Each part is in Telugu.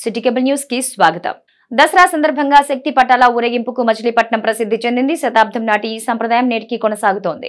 సిటీ కేబుల్ న్యూస్ కి స్వాగతం దసరా సందర్భంగా శక్తి పటాల ఊరేగింపుకు మచిలీపట్నం ప్రసిద్ధి చెందింది శతాబ్దం నాటి ఈ సంప్రదాయం నేటికి కొనసాగుతోంది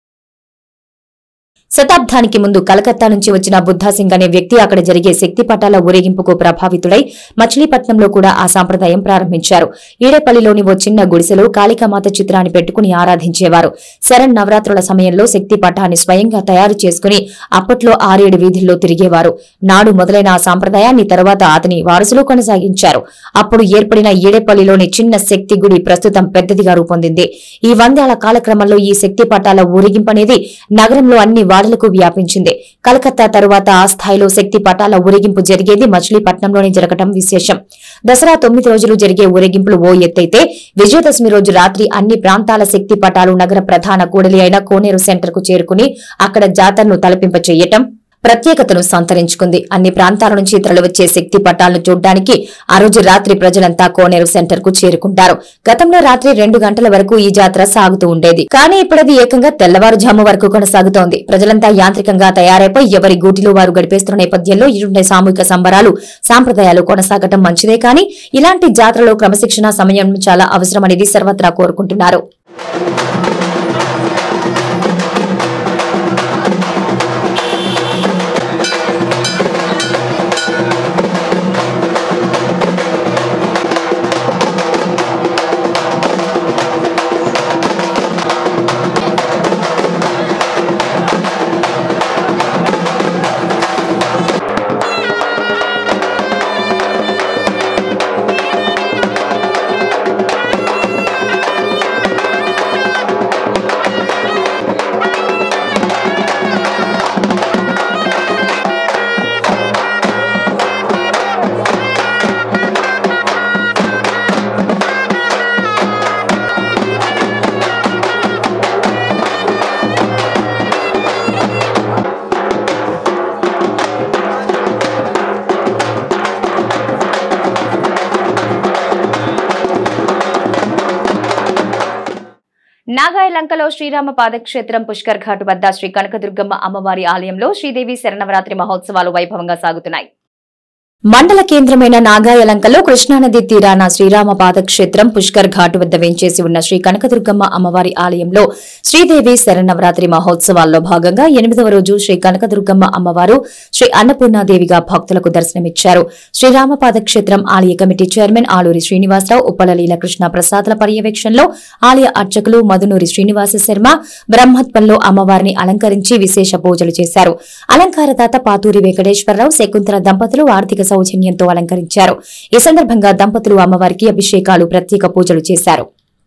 శతాబ్దానికి ముందు కలకత్తా నుంచి వచ్చిన బుద్ధా సింగ్ అనే వ్యక్తి అక్కడ జరిగే శక్తి పటాల ఊరేగింపుకు ప్రభావితుడై మచిలీపట్నంలో కూడా ఆ సంప్రదాయం ప్రారంభించారు ఈడేపల్లిలోని ఓ చిన్న గుడిసెలో కాళికామాత చిత్రాన్ని పెట్టుకుని ఆరాధించేవారు శరణ్ నవరాత్రుల సమయంలో శక్తి పటాన్ని స్వయంగా తయారు చేసుకుని అప్పట్లో ఆరేడు వీధుల్లో తిరిగేవారు నాడు మొదలైన ఆ సాంప్రదాయాన్ని తర్వాత అతని వారసులు కొనసాగించారు అప్పుడు ఏర్పడిన ఈడేపల్లిలోని చిన్న శక్తి గుడి ప్రస్తుతం పెద్దదిగా రూపొందింది ఈ వందేళ్ల కాలక్రమంలో ఈ శక్తి పటాల ఊరేగింపు అనేది నగరంలో అన్ని వాడలకు వ్యాపించింది కలకత్తా తరువాత ఆ స్థాయిలో శక్తి పటాల ఊరేగింపు జరిగేది మచిలీపట్నంలోనే జరగటం విశేషం దసరా తొమ్మిది రోజులు జరిగే ఊరేగింపులు ఓ ఎత్తైతే విజయదశమి రోజు రాత్రి అన్ని ప్రాంతాల శక్తి పటాలు నగర ప్రధాన కూడలి అయిన కోనేరు సెంటర్ కు చేరుకుని అక్కడ జాతరను తలపింపచేయటం ప్రత్యేకతను సంతరించుకుంది అన్ని ప్రాంతాల నుంచి తరలివచ్చే శక్తి పటాలను చూడ్డానికి ఆ రోజు రాత్రి ప్రజలంతా కోనేరు సెంటర్ కు చేరుకుంటారు గతంలో రాత్రి రెండు గంటల వరకు ఈ జాతర సాగుతూ ఉండేది కానీ ఇప్పుడది ఏకంగా తెల్లవారుజాము వరకు కొనసాగుతోంది ప్రజలంతా యాంత్రికంగా తయారైపోయి ఎవరి గూటిలో వారు గడిపేస్తున్న నేపథ్యంలో ఇరుండే సామూహిక సంబరాలు సాంప్రదాయాలు కొనసాగటం మంచిదే కానీ ఇలాంటి జాతరలో క్రమశిక్షణ సమయం చాలా అవసరమనేది సర్వత్రా కోరుకుంటున్నారు నాగాయలంకలో శ్రీరామ పాదక్షేత్రం పుష్కర్ ఘాట్ వద్ద శ్రీ కనకదుర్గమ్మ అమ్మవారి ఆలయంలో శ్రీదేవి శరణవరాత్రి మహోత్సవాలు వైభవంగా సాగుతున్నాయి మండల కేంద్రమైన నాగాయలంకలో కృష్ణానది తీరాన శ్రీరామ పాదక్షేత్రం పుష్కర్ ఘాట్ వద్ద వేంచేసి ఉన్న శ్రీ కనకదుర్గమ్మ అమ్మవారి ఆలయంలో శ్రీదేవి శరణవరాత్రి మహోత్సవాల్లో భాగంగా ఎనిమిదవ రోజు శ్రీ కనకదుర్గమ్మ అమ్మవారు శ్రీ అన్నపూర్ణాదేవిగా భక్తులకు దర్శనమిచ్చారు శ్రీరామ పాదక్షేత్రం ఆలయ కమిటీ చైర్మన్ ఆలూరి శ్రీనివాసరావు ఉప్పల లీలకృష్ణ ప్రసాద్ల పర్యవేక్షణలో ఆలయ అర్చకులు మధునూరి శ్రీనివాస శర్మ బ్రహ్మత్వంలో అమ్మవారిని అలంకరించి విశేష పూజలు చేశారు అలంకారదాత పాతూరి వెంకటేశ్వరరావు శకుంతల దంపతులు ఆర్థిక సౌజన్యంతో అలంకరించారు ఈ సందర్భంగా దంపతులు అమ్మవారికి అభిషేకాలు ప్రత్యేక పూజలు చేశారు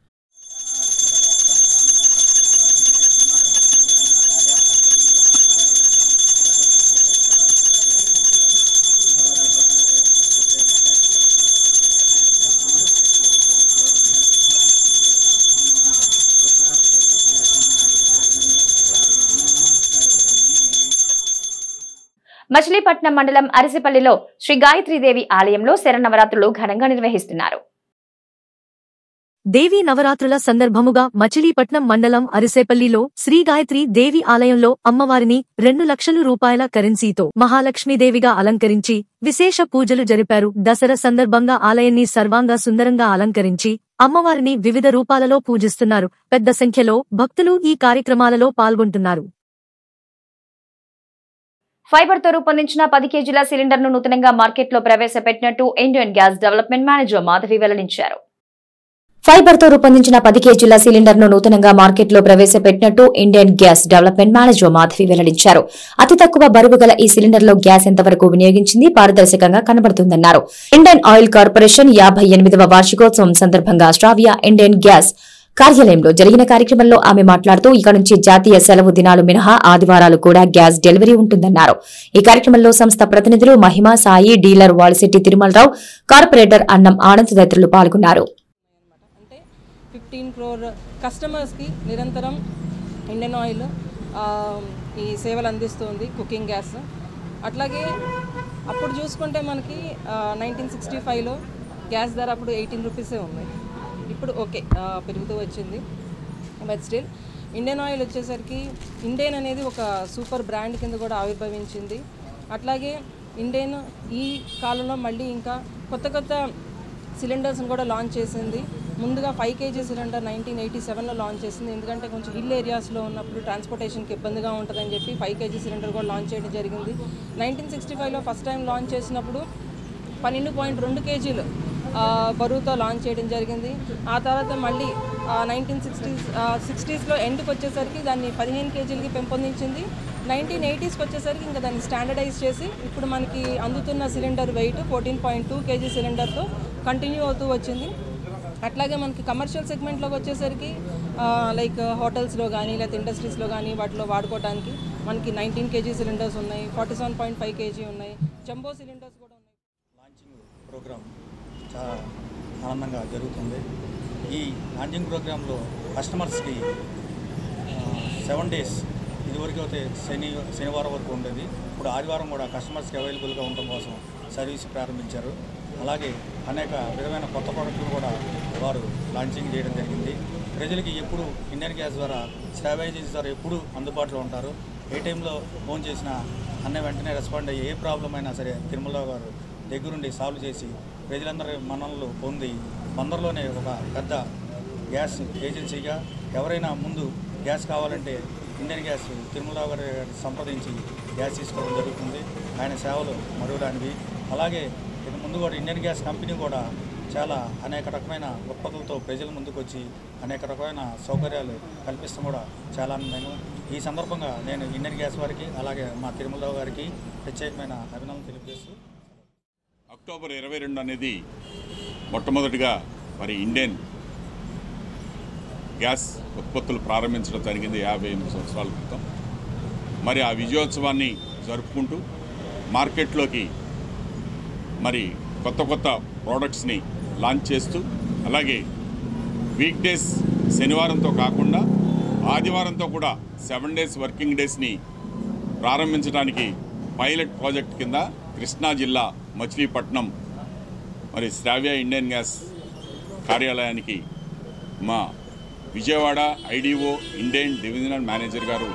మచిలీపట్నం మండలం అరిసిపల్లిలో శ్రీ గాయత్రీదేవి ఆలయంలో శరన్నవరాత్రులు ఘనంగా నిర్వహిస్తున్నారు దేవీ నవరాత్రుల సందర్భముగా మచిలీపట్నం మండలం అరిసేపల్లిలో శ్రీ గాయత్రి దేవి ఆలయంలో అమ్మవారిని రెండు లక్షల రూపాయల కరెన్సీతో మహాలక్ష్మీదేవిగా అలంకరించి విశేష పూజలు జరిపారు దసరా సందర్భంగా ఆలయాన్ని సర్వాంగ సుందరంగా అలంకరించి అమ్మవారిని వివిధ రూపాలలో పూజిస్తున్నారు పెద్ద సంఖ్యలో భక్తులు ఈ కార్యక్రమాలలో పాల్గొంటున్నారు ఫైబర్ తో రూపొందించిన పది కేజీల సిలిండర్ ను నూతనంగా మార్కెట్లో ప్రవేశపెట్టినట్టు Indian gas development manager Madhavi వెల్లడించారు ఫైబర్ తో రూపొందించిన పది కేజీల సిలిండర్ ను నూతనంగా మార్కెట్లో ప్రవేశపెట్టినట్టు Indian gas development manager Madhavi వెల్లడించారు అతి తక్కువ బరువు గల ఈ సిలిండర్ లో గ్యాస్ ఎంతవరకు వినియోగించింది పారదర్శకంగా కనబడుతుందన్నారు ఇండియన్ ఆయిల్ కార్పొరేషన్ యాభై ఎనిమిదవ వార్షికోత్సవం సందర్భంగా స్ట్రావియా ఇండియన్ గ్యాస్ కార్యాలయంలో జరిగిన కార్యక్రమంలో ఆమె మాట్లాడుతూ ఇక నుంచి జాతీయ సెలవు దినాలు మినహా ఆదివారాలు కూడా గ్యాస్ డెలివరీ ఉంటుందన్నారు ఈ కార్యక్రమంలో సంస్థ ప్రతినిధులు మహిమా సాయి డీలర్ వాల్సిట్టి తిరుమలరావు కార్పొరేటర్ అన్నం ఆనంద్ తదితరులు పాల్గొన్నారు అంటే ఫిఫ్టీన్ క్రోర్ కస్టమర్స్కి నిరంతరం ఇండియన్ ఆయిల్ ఆ, ఈ సేవలు అందిస్తుంది కుకింగ్ గ్యాస్ అట్లాగే అప్పుడు చూసుకుంటే మనకి నైన్టీన్ సిక్స్టీ ఫైవ్లో గ్యాస్ ధర అప్పుడు ఎయిటీన్ రూపీసే ఉంది ఇప్పుడు ఓకే ఆ, పెరుగుతూ వచ్చింది బట్ స్టిల్ ఇండియన్ ఆయిల్ వచ్చేసరికి ఇండియన్ అనేది ఒక సూపర్ బ్రాండ్ కింద కూడా ఆవిర్భవించింది అట్లాగే ఇండియన్ ఈ కాలంలో మళ్ళీ ఇంకా కొత్త కొత్త సిలిండర్స్ని కూడా లాంచ్ చేసింది ముందుగా five KG cylinder nineteen eighty సెవెన్లో లాంచ్ చేసింది ఎందుకంటే కొంచెం హిల్ ఏరియాస్లో ఉన్నప్పుడు ట్రాన్స్పోర్టేషన్కి ఇబ్బందిగా ఉంటుందని చెప్పి ఫైవ్ కేజీ సిలిండర్ కూడా లాంచ్ చేయడం జరిగింది నైన్టీన్ సిక్స్టీ ఫైవ్లో ఫస్ట్ టైం లాంచ్ చేసినప్పుడు పన్నెండు పాయింట్ రెండు కేజీలు ఆ, బరువుతో లాంచ్ చేయడం జరిగింది ఆ తర్వాత మళ్ళీ నైన్టీన్ సిక్స్టీస్ సిక్స్టీస్లో ఎండ్కి వచ్చేసరికి దాన్ని పదిహేను కేజీలకి పెంపొందించింది నైన్టీన్ ఎయిటీస్కి వచ్చేసరికి ఇంకా దాన్ని స్టాండర్డైజ్ చేసి ఇప్పుడు మనకి అందుతున్న cylinder weight fourteen point two KG సిలిండర్తో కంటిన్యూ అవుతూ వచ్చింది అట్లాగే మనకి కమర్షియల్ సెగ్మెంట్లోకి వచ్చేసరికి లైక్ హోటల్స్లో కానీ లేకపోతే ఇండస్ట్రీస్లో కానీ వాటిలో వాడుకోవడానికి మనకి నైన్టీన్ కేజీ సిలిండర్స్ ఉన్నాయి forty seven point five KG ఉన్నాయి జంబో సిలిండర్స్ కూడా ఉన్నాయి లాంచింగ్ ప్రోగ్రామ్ చాలా ఆనందంగా జరుగుతుంది ఈ లాంచింగ్ ప్రోగ్రాంలో కస్టమర్స్కి సెవెన్ డేస్ ఇదివరకు అయితే శని శనివారం వరకు ఉండేది ఇప్పుడు ఆదివారం కూడా కస్టమర్స్కి అవైలబుల్గా ఉండడం కోసం సర్వీస్ ప్రారంభించారు అలాగే అనేక విధమైన కొత్త ప్రోడక్ట్లు కూడా వారు లాంచింగ్ చేయడం జరిగింది ప్రజలకి ఎప్పుడు ఇండియన్ గ్యాస్ ద్వారా స్టాబ్ ఏజెన్సీ ద్వారా ఎప్పుడు అందుబాటులో ఉంటారు ఏ టైంలో ఫోన్ చేసినా అన్న వెంటనే రెస్పాండ్ అయ్యి ఏ ప్రాబ్లం అయినా సరే తిరుమల గారు దగ్గరుండి సాల్వ్ చేసి ప్రజలందరి మనల్ని పొంది అందరిలోనే ఒక పెద్ద గ్యాస్ ఏజెన్సీగా ఎవరైనా ముందు గ్యాస్ కావాలంటే ఇండియన్ గ్యాస్ తిరుమల గారి సంప్రదించి గ్యాస్ తీసుకోవడం జరుగుతుంది ఆయన సేవలు మరువడానికి అలాగే ఇక ముందు కూడా ఇండియన్ గ్యాస్ కంపెనీ కూడా చాలా అనేక రకమైన ఉత్పత్తులతో ప్రజల ముందుకు వచ్చి అనేక రకమైన సౌకర్యాలు కల్పిస్తాం కూడా చాలా ఆనందంగా ఈ సందర్భంగా నేను ఇండియన్ గ్యాస్ వారికి అలాగే మా తిరుమలరావు గారికి ప్రత్యేకమైన అభినందనలు తెలియజేస్తూ అక్టోబర్ ఇరవై రెండు అనేది మొట్టమొదటిగా మరి ఇండియన్ గ్యాస్ ఉత్పత్తులు ప్రారంభించడం జరిగింది యాభై ఎనిమిది సంవత్సరాల క్రితం మరి ఆ విజయోత్సవాన్ని జరుపుకుంటూ మార్కెట్లోకి మరి కొత్త కొత్త ప్రోడక్ట్స్ని లాంచ్ చేస్తూ అలాగే వీక్ డేస్ శనివారంతో కాకుండా ఆదివారంతో కూడా సెవెన్ డేస్ వర్కింగ్ డేస్ని ప్రారంభించడానికి పైలట్ ప్రాజెక్ట్ కింద కృష్ణా జిల్లా మచిలీపట్నం మరి శ్రావ్య ఇండియన్ గ్యాస్ కార్యాలయానికి మా విజయవాడ ఐడిఓ ఇండియన్ డివిజనల్ మేనేజర్ గారు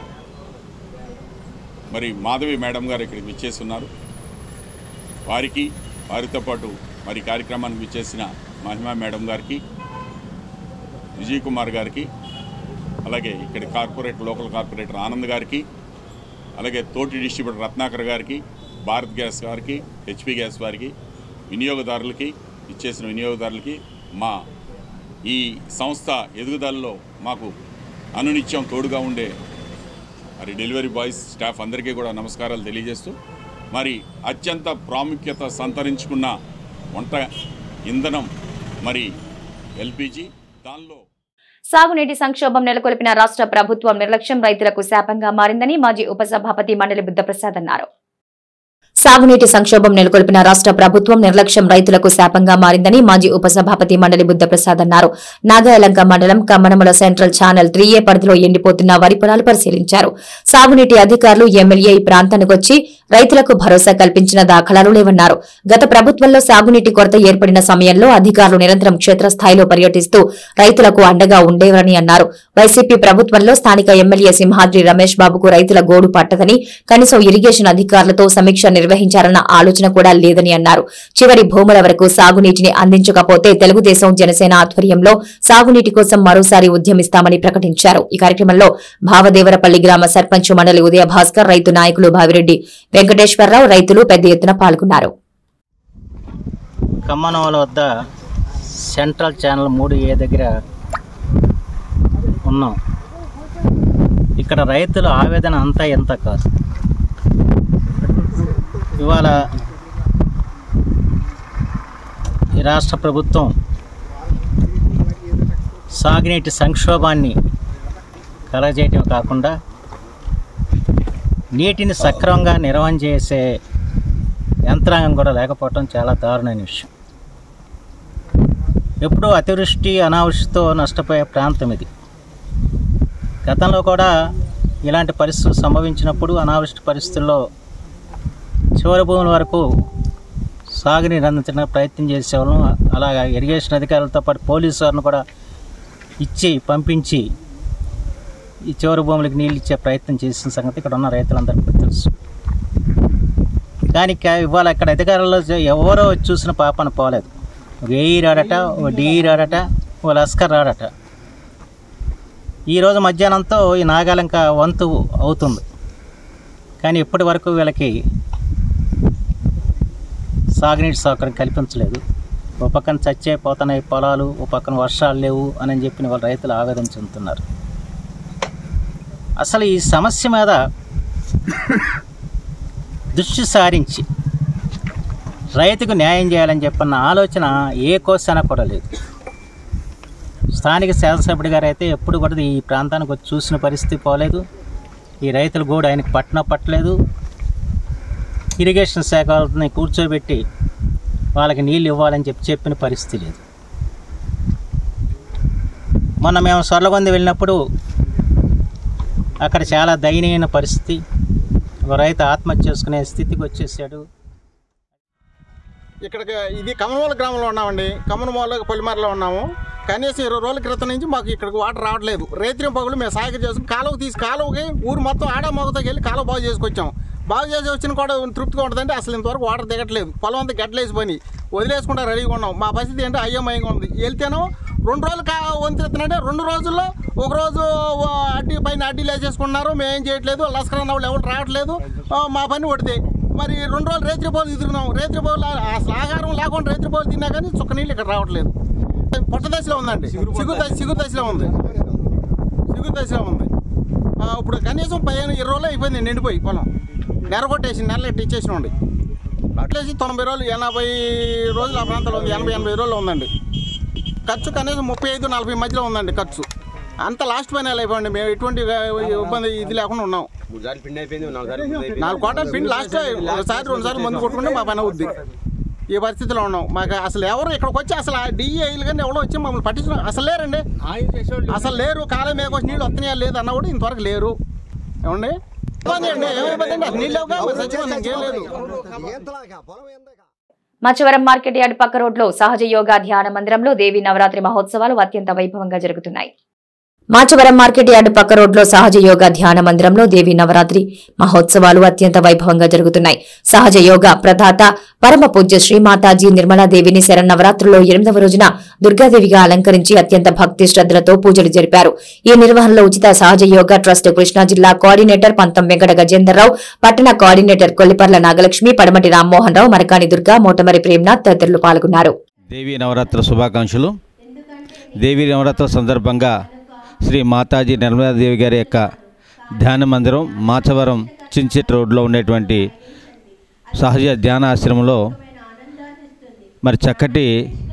మరి మాధవి మేడం గారు ఇక్కడికి విచ్చేస్తున్నారు వారికి వారితో పాటు మరి కార్యక్రమానికి విచ్చేసిన మహిమా మేడం గారికి విజయ్ కుమార్ గారికి అలాగే ఇక్కడ కార్పొరేట్ లోకల్ కార్పొరేటర్ ఆనంద్ గారికి అలాగే తోటి డిస్ట్రిబ్యూటర్ రత్నాకర్ గారికి భారత్ గ్యాస్ గారికి హెచ్పి గ్యాస్ వారికి వినియోగదారులకి ఇచ్చేసిన వినియోగదారులకి మా ఈ సంస్థ ఎదుగుదలలో మాకు అనునిత్యం తోడుగా ఉండే మరి డెలివరీ బాయ్స్ స్టాఫ్ అందరికీ కూడా నమస్కారాలు తెలియజేస్తూ మరి అత్యంత ప్రాముఖ్యత సంతరించుకున్న వంట ఇంధనం మరి ఎల్పిజి దానిలో సాగునీటి సంక్షోభం నెలకొల్పిన రాష్ట్ర ప్రభుత్వం నిర్లక్ష్యం రైతులకు శాపంగా మారిందని మాజీ ఉపసభాపతి మండలి బుద్ధప్రసాద్ అన్నారు సాగునీటి సంక్షోభం నెలకొల్పిన రాష్ట్ర ప్రభుత్వం నిర్లక్ష్యం రైతులకు శాపంగా మారిందని మాజీ ఉపసభాపతి మండలి బుద్ధప్రసాద్ అన్నారు నాగాయలంక మండలం Kammanamula central channel three A పరిధిలో ఎండిపోతున్న వరి పొలాలు పరిశీలించారు సాగునీటి అధికారులు ఎమ్మెల్యే ఈ ప్రాంతానికి వచ్చి రైతులకు భరోసా కల్పించిన దాఖలాలు లేవన్నారు గత ప్రభుత్వంలో సాగునీటి కొరత ఏర్పడిన సమయంలో అధికారులు నిరంతరం క్షేత్రస్థాయిలో పర్యటిస్తూ రైతులకు అండగా ఉండేవారని అన్నారు వైసీపీ ప్రభుత్వంలో స్థానిక ఎమ్మెల్యే సింహాద్రి రమేష్ బాబుకు రైతుల గోడు పట్టదని కనీసం ఇరిగేషన్ అధికారులతో సమీక్ష నిర్వహించారన్న ఆలోచన కూడా లేదని అన్నారు చివరి భూముల వరకు సాగునీటిని అందించకపోతే తెలుగుదేశం జనసేన ఆధ్వర్యంలో సాగునీటి కోసం మరోసారి ఉద్యమిస్తామని ప్రకటించారు ఈ కార్యక్రమంలో భావదేవరపల్లి గ్రామ సర్పంచ్ మండలి ఉదయ భాస్కర్ రైతు నాయకులు భావిరెడ్డి వెంకటేశ్వరరావు రైతులు పెద్ద ఎత్తున పాల్గొన్నారు కమ్మనవల వద్ద సెంట్రల్ ఛానల్ మూడు ఏ దగ్గర ఉన్నాం ఇక్కడ రైతుల ఆవేదన అంతా ఎంత కాదు ఇవాళ ఈ రాష్ట్ర ప్రభుత్వం సాగునీటి సంక్షోభాన్ని కలగజేయటం కాకుండా నీటిని సక్రమంగా నిర్వహణ చేసే యంత్రాంగం కూడా లేకపోవటం చాలా దారుణమైన విషయం ఎప్పుడూ అతివృష్టి అనావృష్టితో నష్టపోయే ప్రాంతం ఇది గతంలో కూడా ఇలాంటి పరిస్థితులు సంభవించినప్పుడు అనావృష్టి పరిస్థితుల్లో చివరి భూముల వరకు సాగునీరు అందించడానికి ప్రయత్నం చేసేవాళ్ళం అలాగా ఇరిగేషన్ అధికారులతో పాటు పోలీసు వారిని కూడా ఇచ్చి పంపించి ఈ చివరి భూములకు నీళ్ళు ఇచ్చే ప్రయత్నం చేసిన సంగతి ఇక్కడ ఉన్న రైతులందరికీ తెలుసు కానీ కా- ఇవాళ ఇక్కడ అధికారుల్లో చే- ఎవరో వచ్చి చూసిన పాపన పోలేదు ఒక ఏఈ రాడట ఒక డిఈ రాడట ఓ లస్కర్ రాడట ఈరోజు మధ్యాహ్నంతో ఈ నాగాలంక వంతు అవుతుంది కానీ ఇప్పటి వరకు వీళ్ళకి సాగునీటి సౌకర్యం కల్పించలేదు ఒక పక్కన చచ్చే పోతున్నాయి పొలాలు ఒక పక్కన వర్షాలు లేవు అని చెప్పిన వాళ్ళ రైతులు ఆవేదన చెందుతున్నారు అసలు ఈ సమస్య మీద దృష్టి సారించి రైతుకు న్యాయం చేయాలని చెప్పన్న ఆలోచన ఏ కోసైనా కూడా లేదు స్థానిక శాసనసభ్యుడి గారు అయితే ఎప్పుడు కూడా ఈ ప్రాంతానికి వచ్చి చూసిన పరిస్థితి పోలేదు ఈ రైతులు కూడా ఆయనకు పట్టణ పట్టలేదు ఇరిగేషన్ శాఖ వాళ్ళని కూర్చోబెట్టి వాళ్ళకి నీళ్ళు ఇవ్వాలని చెప్పి చెప్పిన పరిస్థితి లేదు మొన్న మేము సొర్లగొంది వెళ్ళినప్పుడు అక్కడ చాలా దయనీయమైన పరిస్థితి ఒక రైతు ఆత్మహత్య చేసుకునే స్థితికి వచ్చేసాడు ఇక్కడికి ఇది కమనమూల గ్రామంలో ఉన్నామండి కమనమూల పొలిమరలో ఉన్నాము కనీసం ఇరవై రోజుల క్రితం నుంచి మాకు ఇక్కడికి వాటర్ రావట్లేదు రేత్రి పగులు మేము సాగు చేసుకుని కాలువ తీసి కాలువకి ఊరు మొత్తం ఆడ మొగతకి వెళ్ళి కాలువ బాగు చేసుకొచ్చాం బాగు చేసి వచ్చిన కూడా తృప్తిగా ఉంటుందంటే అసలు ఇంతవరకు వాటర్ దిగట్లేదు పొలం అంతా గడ్డలేసిపోయి వదిలేసుకుంటా రెడీగా ఉన్నాం మా పరిస్థితి ఏంటో అయ్యమయంగా ఉంది వెళ్తేనో రెండు రోజులు కా వంతులుతున్నాంటే రెండు రోజుల్లో ఒక రోజు ఆ, అడ్డీ పైన అడ్డీలు వేసేసుకున్నారు మేము ఏం చేయట్లేదు లస్కర్ అన్న వాళ్ళు ఎవరు రావట్లేదు ఆ, మా పని కొడితే మరి రెండు రోజులు రేత్రి పోలు తిరుగుతున్నాం రేత్రి పోలు అసలు ఆహారం లేకుండా రేత్రి పోలు తిన్నా కానీ చుక్క నీళ్ళు ఇక్కడ రావట్లేదు పొట్ట దశలో ఉందండి సిగురు దశ సిగురు దశలో ఉంది సిగురు దశలో ఉంది ఆ, ఇప్పుడు కనీసం పదిహేను ఇరవై రోజులు అయిపోయింది నిండిపోయి పొలం నెరగొట్టేసి నెల ఇచ్చేసినండి అట్లేసి తొంభై రోజులు ఎనభై రోజులు ఆ ప్రాంతంలో ఉంది ఎనభై ఎనభై రోజులు ఉందండి ఖర్చు కనీసం ముప్పై ఐదు నలభై మధ్యలో ఉందండి ఖర్చు అంత లాస్ట్ పైన అయిపోయింది మేము ఎటువంటి ఇబ్బంది ఇది లేకుండా ఉన్నాం నాలుగు కోటలు పిండి లాస్ట్ ఒకసారి రెండు సార్లు మందు కొట్టుకుంటే మా పని అవుద్ది ఈ పరిస్థితిలో ఉన్నాం మాకు అసలు ఎవరు ఇక్కడికి వచ్చి అసలు డిఏలు కానీ ఎవరో వచ్చి మమ్మల్ని పట్టించిన అసలు లేరండి అసలు లేరు కాలం మేకొచ్చి నీళ్ళు వస్తున్నాయా లేదు అన్న కూడా ఇంతవరకు లేరు ఏమండి ఇబ్బంది అండి ఏమి ఇబ్బంది అండి అసలు నీళ్ళు లేవుగా మరి సచివాలయం ఇంకేం లేదు మచ్చవరం మార్కెట్ యార్డ్ పక్క రోడ్లో సహజ యోగా ధ్యాన మందిరంలో దేవి నవరాత్రి మహోత్సవాలు అత్యంత వైభవంగా జరుగుతున్నాయి మాచవరం మార్కెట్ యార్డు పక్క రోడ్లో సహజ యోగా ధ్యాన మందిరంలో దేవి నవరాత్రి మహోత్సవాలు అత్యంత వైభవంగా జరుగుతున్నాయి సహజ యోగా ప్రదాత పరమ పూజ్య శ్రీ మాతాజీ నిర్మలాదేవిని శరన్నవరాత్రుల్లో ఎనిమిదవ రోజున దుర్గాదేవిగా అలంకరించి అత్యంత భక్తి శ్రద్దలతో పూజలు జరిపారు ఈ నిర్వహణలో ఉచిత సహజ యోగా ట్రస్ట్ కృష్ణా జిల్లా కోఆర్డినేటర్ పంతం వెంకట గజేందర్రావు పట్టణ కోఆర్డినేటర్ కొల్లిపర్ల నాగలక్ష్మి పడమటి రామ్మోహన్ రావు మరకాని దుర్గా మోటమరి ప్రేమ్నాథ్ తదితరులు పాల్గొన్నారు దేవీ నవరాత్రి శుభాకాంక్షలు దేవీ నవరాత్రి సందర్భంగా శ్రీ మాతాజీ నిర్మలాదేవి గారి యొక్క ధ్యాన మందిరం మాచవరం చించిట్ రోడ్లో ఉండేటువంటి సహజ ధ్యాన ఆశ్రమంలో మరి చక్కటి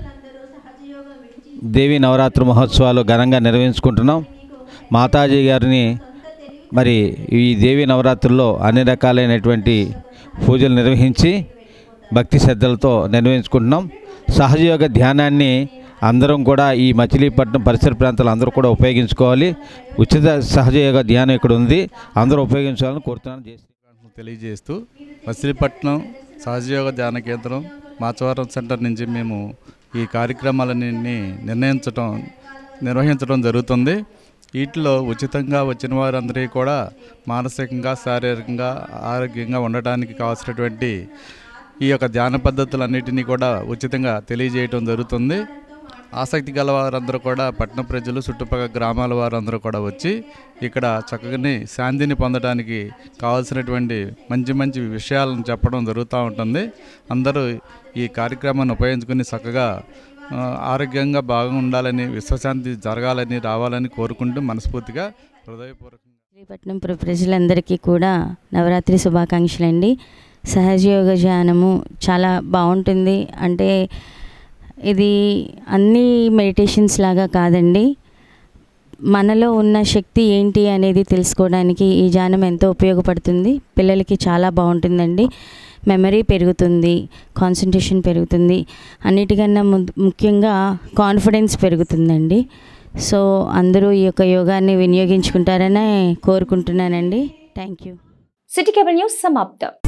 దేవీ నవరాత్రి మహోత్సవాలు ఘనంగా నిర్వహించుకుంటున్నాం మాతాజీ గారిని మరి ఈ దేవీ నవరాత్రుల్లో అన్ని రకాలైనటువంటి పూజలు నిర్వహించి భక్తి శ్రద్ధలతో నిర్వహించుకుంటున్నాం సహజయోగ ధ్యానాన్ని అందరం కూడా ఈ మచిలీపట్నం పరిసర ప్రాంతాలు అందరూ కూడా ఉపయోగించుకోవాలి ఉచిత సహజయోగ ధ్యానం ఇక్కడ ఉంది అందరూ ఉపయోగించాలని కోరుతున్నాను జై శ్రీ తెలియజేస్తూ మచిలీపట్నం సహజయోగ ధ్యాన కేంద్రం మాచవరం సెంటర్ నుంచి మేము ఈ కార్యక్రమాలన్నీ నిర్ణయించడం నిర్వహించడం జరుగుతుంది వీటిలో ఉచితంగా వచ్చిన వారందరికీ కూడా మానసికంగా శారీరకంగా ఆరోగ్యంగా ఉండటానికి కావాల్సినటువంటి ఈ యొక్క ధ్యాన పద్ధతులన్నిటినీ కూడా ఉచితంగా తెలియజేయటం జరుగుతుంది ఆసక్తి గల వారందరూ కూడా పట్టణ ప్రజలు చుట్టుపక్కల గ్రామాల వారందరూ కూడా వచ్చి ఇక్కడ చక్కగాని శాంతిని పొందడానికి కావాల్సినటువంటి మంచి మంచి విషయాలను చెప్పడం జరుగుతూ ఉంటుంది అందరూ ఈ కార్యక్రమాన్ని ఉపయోగించుకుని చక్కగా ఆ, ఆరోగ్యంగా బాగా ఉండాలని విశ్వశాంతి జరగాలని రావాలని కోరుకుంటూ మనస్ఫూర్తిగా హృదయపూర్వకంగా విశాఖపట్నం ప్ర- ప్రజలందరికీ కూడా నవరాత్రి శుభాకాంక్షలు అండి సహజయోగ ధ్యానము చాలా బాగుంటుంది అంటే ఇది అన్ని మెడిటేషన్స్ లాగా కాదండి మనలో ఉన్న శక్తి ఏంటి అనేది తెలుసుకోవడానికి ఈ ధ్యానం ఎంతో ఉపయోగపడుతుంది పిల్లలకి చాలా బాగుంటుందండి మెమరీ పెరుగుతుంది కాన్సన్ట్రేషన్ పెరుగుతుంది అన్నిటికన్నా ము- ముఖ్యంగా కాన్ఫిడెన్స్ పెరుగుతుందండి సో అందరూ ఈ యొక్క యోగాన్ని వినియోగించుకుంటారని కోరుకుంటున్నానండి thank you city cable news సమాప్తం